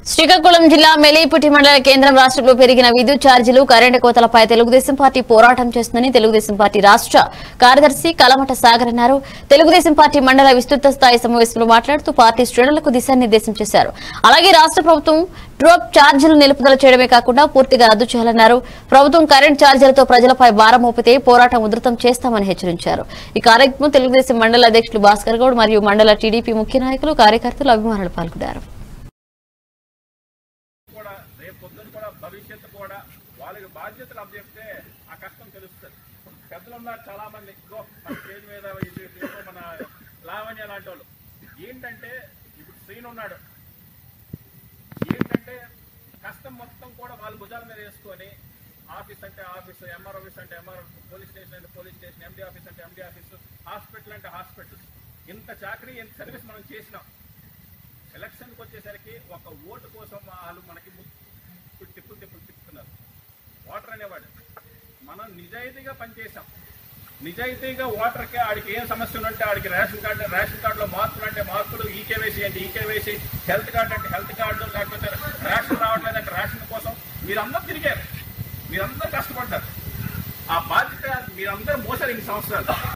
శ్రీకాకుళం జిల్లా మెలీపుటి మండల కేంద్రం రాష్ట్రంలో పెరిగిన విద్యుత్ ఛార్జీలు కరెంటు కోతలపై తెలుగుదేశం పార్టీ పోరాటం చేస్తుందని తెలుగుదేశం పార్టీ రాష్ట్ర కార్యదర్శి కలమట సాగర్ అన్నారు తెలుగుదేశం పార్టీ మండల విస్తృత స్థాయి సమావేశంలో మాట్లాడుతూ పార్టీ శ్రేణులకు దిశానిర్దేశం చేశారు అలాగే రాష్ట్ర ప్రభుత్వం డ్రాప్ ఛార్జీలు నిలుపుదల చేయడమే కాకుండా పూర్తిగా రద్దు చేయాలన్నారు ప్రభుత్వం కరెంట్ ఛార్జీలతో ప్రజలపై భారం మోపితే పోరాటం ఉధృతం చేస్తామని హెచ్చరించారు ఈ కార్యక్రమం తెలుగుదేశం మండల అధ్యక్షులు భాస్కర్ గౌడ్ మరియు మండల టీడీపీ ముఖ్య నాయకులు కార్యకర్తలు అభిమానులు పాల్గొన్నారు కూడా రేపు పొద్దున కూడా భవిష్యత్తు కూడా వాళ్ళకి బాధ్యతలు అప్పచెప్తే ఆ కష్టం తెలుస్తుంది పెద్దలు ఉన్నారు చాలా మంది ఇదిగో మన స్టేజ్ మీద ఇది- ఇదిగో మన లావణ్య లాంటి వాళ్ళు ఏంటంటే ఇప్పుడు శ్రీను ఉన్నాడు ఏంటంటే కష్టం మొత్తం కూడా వాళ్ళ భుజాల మీద వేసుకొని ఆఫీస్ అంటే ఆఫీస్ ఎంఆర్ ఆఫీస్ అంటే ఎంఆర్ పోలీస్ స్టేషన్ అంటే పోలీస్ స్టేషన్ ఎండి ఆఫీస్ అంటే ఎండి ఆఫీస్ హాస్పిటల్ అంటే హాస్పిటల్ ఇంత చాకరీ ఇంత సర్వీస్ మనం చేసినాం ఎలక్షన్కి వచ్చేసరికి ఒక ఓటు కోసం వాళ్ళు మనకి ము- తిప్పులు తిప్పులు తిప్పుతున్నారు ఓటర్ అనేవాడు మనం నిజాయితీగా పనిచేసాం నిజాయితీగా ఓటర్కి ఆడికి ఏం సమస్య ఉంటే ఆడికి రేషన్ కార్డు రేషన్ కార్డులో మార్పులు అంటే మార్పులు ఈకేవైసీ అంటే ఈకేవైసీ హెల్త్ కార్డు అంటే హెల్త్ కార్డు లేకపోతే రేషన్ రావట్లేదంటే రేషన్ కోసం మీరందరూ తిరిగారు మీరందరూ కష్టపడ్డారు ఆ బాధ్యత మీరందరూ మోసారు ఇన్ని సంవత్సరాలు